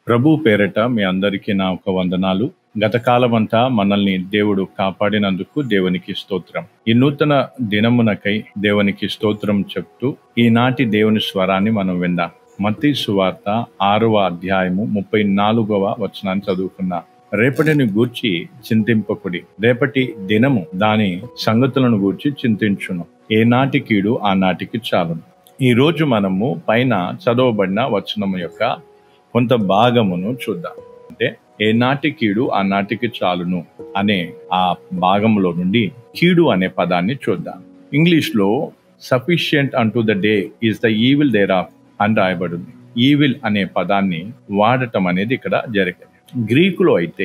ప్రభు పేరట మీ అందరికీ నా ఒక వందనాలు గత కాలమంతా మనల్ని దేవుడు కాపాడినందుకు దేవునికి స్తోత్రం ఈ నూతన దినమునకై దేవునికి స్తోత్రం చెప్తూ ఈనాటి దేవుని స్వరాన్ని మనం విందాం మత్తీ సువార్త ఆరవ అధ్యాయము ముప్పై నాలుగవ వచనాన్ని చదువుకున్నా రేపటిని గూర్చి చింతింపకుడి రేపటి దినము దాని సంగతులను గూర్చి చింతించును ఏ నాటి కీడు ఆ నాటికి చాలును ఈ రోజు మనము పైన చదవబడిన వచనము యొక్క కొంత భాగమును చూద్దాం అంటే ఏ నాటి కీడు ఆ నాటికి చాలును అనే ఆ భాగంలో నుండి కీడు అనే పదాన్ని చూద్దాం ఇంగ్లీష్ లో sufficient unto the day is the evil thereof అని రాయబడింది ఈవిల్ అనే పదాన్ని వాడటం అనేది ఇక్కడ జరిగింది గ్రీకులో అయితే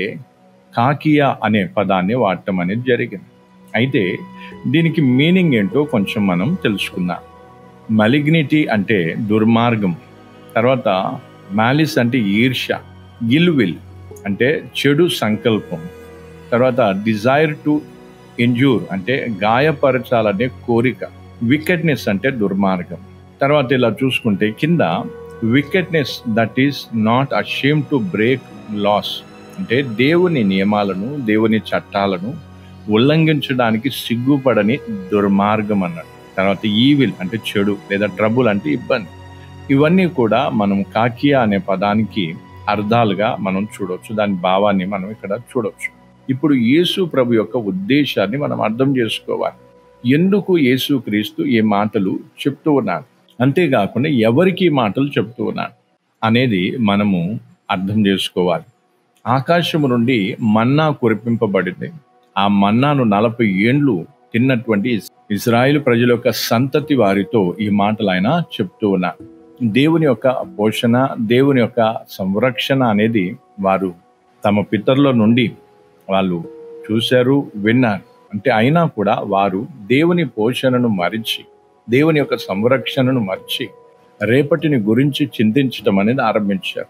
కాకియా అనే పదాన్ని వాడటం అనేది జరిగింది అయితే దీనికి మీనింగ్ ఏంటో కొంచెం మనం తెలుసుకుందాం మలిగ్నిటీ అంటే దుర్మార్గం తర్వాత మాలిస్ అంటే ఈర్ష గిల్విల్ అంటే చెడు సంకల్పం తర్వాత డిజైర్ టు ఇంజూర్ అంటే గాయపరచాలనే కోరిక వికెట్నెస్ అంటే దుర్మార్గం తర్వాత ఇలా చూసుకుంటే కింద wickedness that is not a shame to break laws అంటే దేవుని నియమాలను దేవుని చట్టాలను ఉల్లంఘించడానికి సిగ్గుపడని దుర్మార్గం అన్నాడు తర్వాత ఈవిల్ అంటే చెడు లేదా ట్రబుల్ అంటే ఇబ్బంది ఇవన్నీ కూడా మనం కాకియా అనే పదానికి అర్థాలుగా మనం చూడవచ్చు దాని భావాన్ని మనం ఇక్కడ చూడవచ్చు ఇప్పుడు యేసు ప్రభు యొక్క ఉద్దేశాన్ని మనం అర్థం చేసుకోవాలి ఎందుకు యేసు క్రీస్తు ఈ మాటలు చెప్తూ ఉన్నాడు అంతేకాకుండా ఎవరికి ఈ మాటలు చెప్తూ ఉన్నాడు అనేది మనము అర్థం చేసుకోవాలి ఆకాశము నుండి మన్నా కురిపింపబడింది ఆ మన్నాను నలభై ఏండ్లు తిన్నటువంటి ఇజ్రాయిల్ ప్రజల యొక్క సంతతి వారితో ఈ మాటలు ఆయన చెప్తూ ఉన్నారు దేవుని యొక్క పోషణ దేవుని యొక్క సంరక్షణ అనేది వారు తమ పితరుల నుండి వాళ్ళు చూశారు విన్నారు అంటే అయినా కూడా వారు దేవుని పోషణను మరిచి దేవుని యొక్క సంరక్షణను మర్చి రేపటిని గురించి చింతించడం అనేది ఆరంభించారు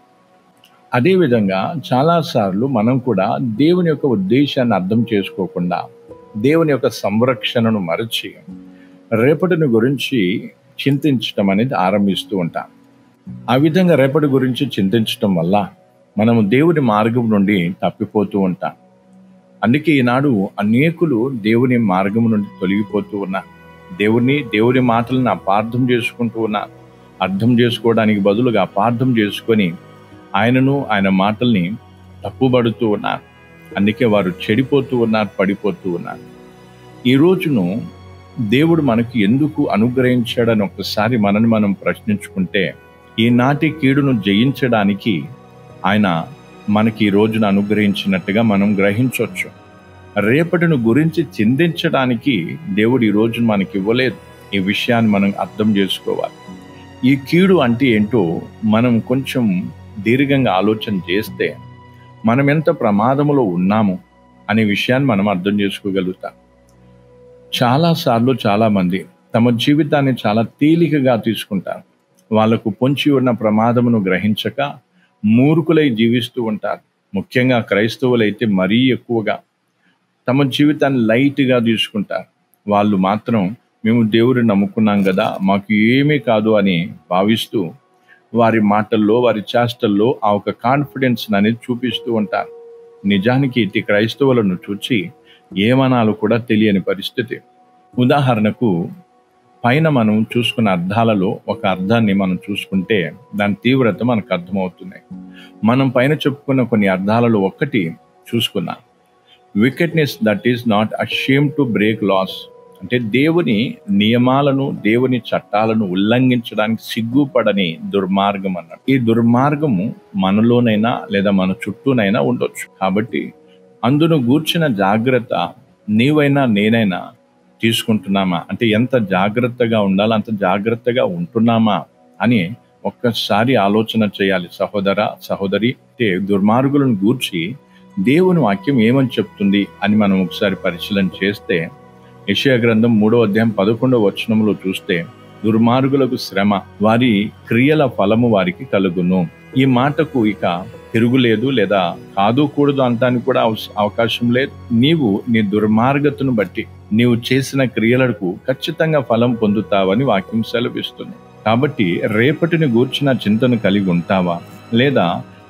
అదేవిధంగా చాలాసార్లు మనం కూడా దేవుని యొక్క ఉద్దేశాన్ని అర్థం చేసుకోకుండా దేవుని యొక్క సంరక్షణను మరచి రేపటిని గురించి చింతించటం అనేది ఆరంభిస్తూ ఉంటాం ఆ విధంగా రేపటి గురించి చింతించటం వల్ల మనము దేవుని మార్గం నుండి తప్పిపోతూ ఉంటాం అందుకే ఈనాడు అనేకులు దేవుని మార్గం నుండి తొలగిపోతూ ఉన్నారు దేవుని దేవుని మాటలను అపార్థం చేసుకుంటూ ఉన్నారు అర్థం చేసుకోవడానికి బదులుగా అపార్థం చేసుకొని ఆయనను ఆయన మాటల్ని తప్పుబడుతూ ఉన్నారు అందుకే వారు చెడిపోతూ ఉన్నారు పడిపోతూ ఉన్నారు ఈ రోజును దేవుడు మనకి ఎందుకు అనుగ్రహించాడని ఒకసారి మనని మనం ప్రశ్నించుకుంటే ఈనాటి కీడును జయించడానికి ఆయన మనకి ఈ రోజున అనుగ్రహించినట్టుగా మనం గ్రహించవచ్చు రేపటిని గురించి చిందించడానికి దేవుడు ఈ రోజు మనకి ఇవ్వలేదు ఈ విషయాన్ని మనం అర్థం చేసుకోవాలి ఈ కీడు అంటే ఏంటో మనం కొంచెం దీర్ఘంగా ఆలోచన చేస్తే మనం ఎంత ప్రమాదములో ఉన్నాము అనే విషయాన్ని మనం అర్థం చేసుకోగలుగుతాం చాలాసార్లు చాలామంది తమ జీవితాన్ని చాలా తేలికగా తీసుకుంటారు వాళ్లకు పొంచి ఉన్న ప్రమాదమును గ్రహించక మూర్ఖులై జీవిస్తూ ఉంటారు ముఖ్యంగా క్రైస్తవులైతే మరీ ఎక్కువగా తమ జీవితాన్ని లైట్గా తీసుకుంటారు వాళ్ళు మాత్రం మేము దేవుడిని నమ్ముకున్నాం కదా మాకు ఏమీ కాదు అని భావిస్తూ వారి మాటల్లో వారి చేష్టల్లో ఆ ఒక కాన్ఫిడెన్స్ అనేది చూపిస్తూ ఉంటారు నిజానికి ఇటు క్రైస్తవులను చూచి ఏమనాలో కూడా తెలియని పరిస్థితి ఉదాహరణకు పైన మనం చూసుకున్న అర్థాలలో ఒక అర్థాన్ని మనం చూసుకుంటే దాని తీవ్రత మనకు అర్థమవుతుంది మనం పైన చెప్పుకున్న కొన్ని అర్థాలలో ఒక్కటి చూసుకున్నాం wickedness that is not a shame to break laws అంటే దేవుని నియమాలను దేవుని చట్టాలను ఉల్లంఘించడానికి సిగ్గుపడని దుర్మార్గం అన్నట్టు ఈ దుర్మార్గము మనలోనైనా లేదా మన చుట్టూనైనా ఉండొచ్చు కాబట్టి అందును గూర్చిన జాగ్రత్త నీవైనా నేనైనా తీసుకుంటున్నామా అంటే ఎంత జాగ్రత్తగా ఉండాలో అంత జాగ్రత్తగా ఉంటున్నామా అని ఒక్కసారి ఆలోచన చేయాలి సహోదర సహోదరి అంటే దుర్మార్గులను గూర్చి దేవుని వాక్యం ఏమని చెప్తుంది అని మనం ఒకసారి పరిశీలన చేస్తే యషయా గ్రంథం మూడో అధ్యాయం పదకొండవ వచనంలో చూస్తే దుర్మార్గులకు శ్రమ వారి క్రియల ఫలము వారికి కలుగును ఈ మాటకు ఇక తిరుగులేదు లేదా కాదు కూడదు అంటానికి కూడా అవకాశం లేదు నీవు నీ దుర్మార్గతను బట్టి నీవు చేసిన క్రియలకు ఖచ్చితంగా ఫలం పొందుతావని వాక్యం సెలవిస్తుంది కాబట్టి రేపటిని గూర్చిన చింతను కలిగి ఉంటావా లేదా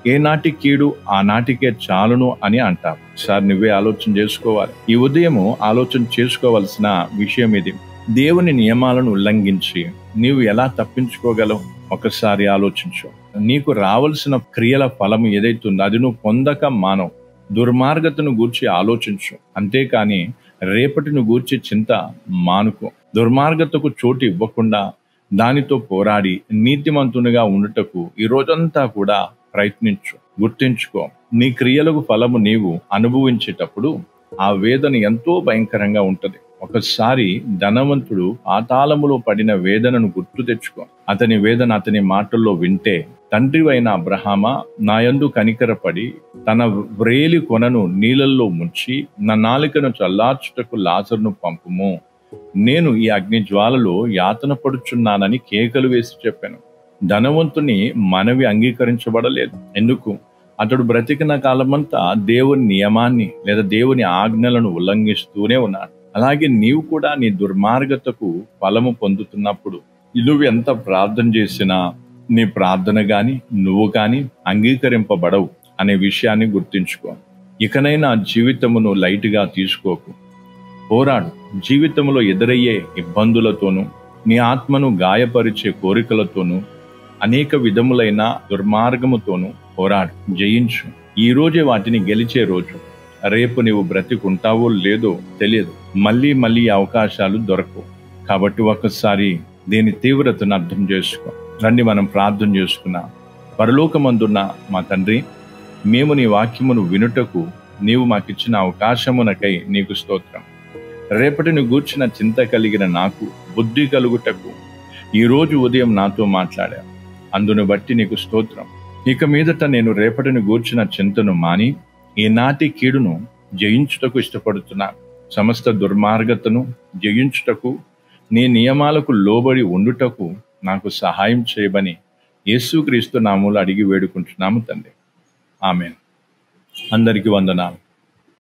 ఏనాటి కీడు ఆనాటికే చాలును అని అంటారు సార్ నువ్వే ఆలోచన చేసుకోవాలి ఈ ఉదయము ఆలోచన చేసుకోవలసిన విషయం ఇది దేవుని నియమాలను ఉల్లంఘించి నీవు ఎలా తప్పించుకోగలవు ఒకసారి ఆలోచించు నీకు రావలసిన క్రియల ఫలం ఏదైతుందో అది నువ్వు పొందక మానవు దుర్మార్గతను గూర్చి ఆలోచించు అంతేకాని రేపటిని గూర్చి చింత మానుకో దుర్మార్గతకు చోటు ఇవ్వకుండా దానితో పోరాడి నీతిమంతునిగా ఉండుటకు ఈ రోజంతా కూడా ప్రయత్నించు గుర్తించుకో నీ క్రియలకు ఫలము నీవు అనుభవించేటప్పుడు ఆ వేదన ఎంతో భయంకరంగా ఉంటది ఒకసారి ధనవంతుడు పాతాళములో పడిన వేదనను గుర్తు తెచ్చుకో అతని వేదన అతని మాటల్లో వింటే తండ్రివైన అబ్రహామా నాయందు కనికరపడి తన వ్రేలి కొనను నీళ్ళల్లో ముంచి నా నాలికను చల్లార్చుటకు లాజరును పంపుము నేను ఈ అగ్ని జ్వాలలో యాతన పడుచున్నానని కేకలు వేసి చెప్పాను ధనవంతుని మనవి అంగీకరించబడలేదు ఎందుకు అతడు బ్రతికిన కాలమంతా దేవుని నియమాన్ని లేదా దేవుని ఆజ్ఞలను ఉల్లంఘిస్తూనే ఉన్నాడు అలాగే నీవు కూడా నీ దుర్మార్గతకు ఫలము పొందుతున్నప్పుడు నువ్వు ఎంత ప్రార్థన చేసినా నీ ప్రార్థన గాని నువ్వు గాని అంగీకరింపబడవు అనే విషయాన్ని గుర్తుంచుకో ఇకనైనా జీవితమును లైట్గా తీసుకోకు పోరాడు జీవితంలో ఎదురయ్యే ఇబ్బందులతోనూ నీ ఆత్మను గాయపరిచే కోరికలతోనూ అనేక విధములైన దుర్మార్గముతోనూ పోరాడు జయించు ఈ రోజే వాటిని గెలిచే రోజు రేపు నీవు బ్రతికుంటావో లేదో తెలియదు మళ్ళీ మళ్ళీ ఈ అవకాశాలు దొరకవు కాబట్టి ఒకసారి దీని తీవ్రతను అర్థం చేసుకో రండి మనం ప్రార్థన చేసుకున్నాం పరలోకమందున్న మా తండ్రి మేము నీ వాక్యమును వినుటకు నీవు మాకిచ్చిన అవకాశమునకై నీకు స్తోత్రం రేపటిని గూర్చిన చింత కలిగిన నాకు బుద్ధి కలుగుటకు ఈరోజు ఉదయం నాతో మాట్లాడా అందును బట్టి నీకు స్తోత్రం ఇక మీదట నేను రేపటిని గూర్చిన చింతను మాని ఈనాటి కీడును జయించుటకు ఇష్టపడుతున్నాను సమస్త దుర్మార్గతను జయించుటకు నీ నియమాలకు లోబడి ఉండుటకు నాకు సహాయం చేయబని యేసుక్రీస్తు నామూలు అడిగి వేడుకుంటున్నాము తండ్రి ఆమె అందరికీ వందనాలు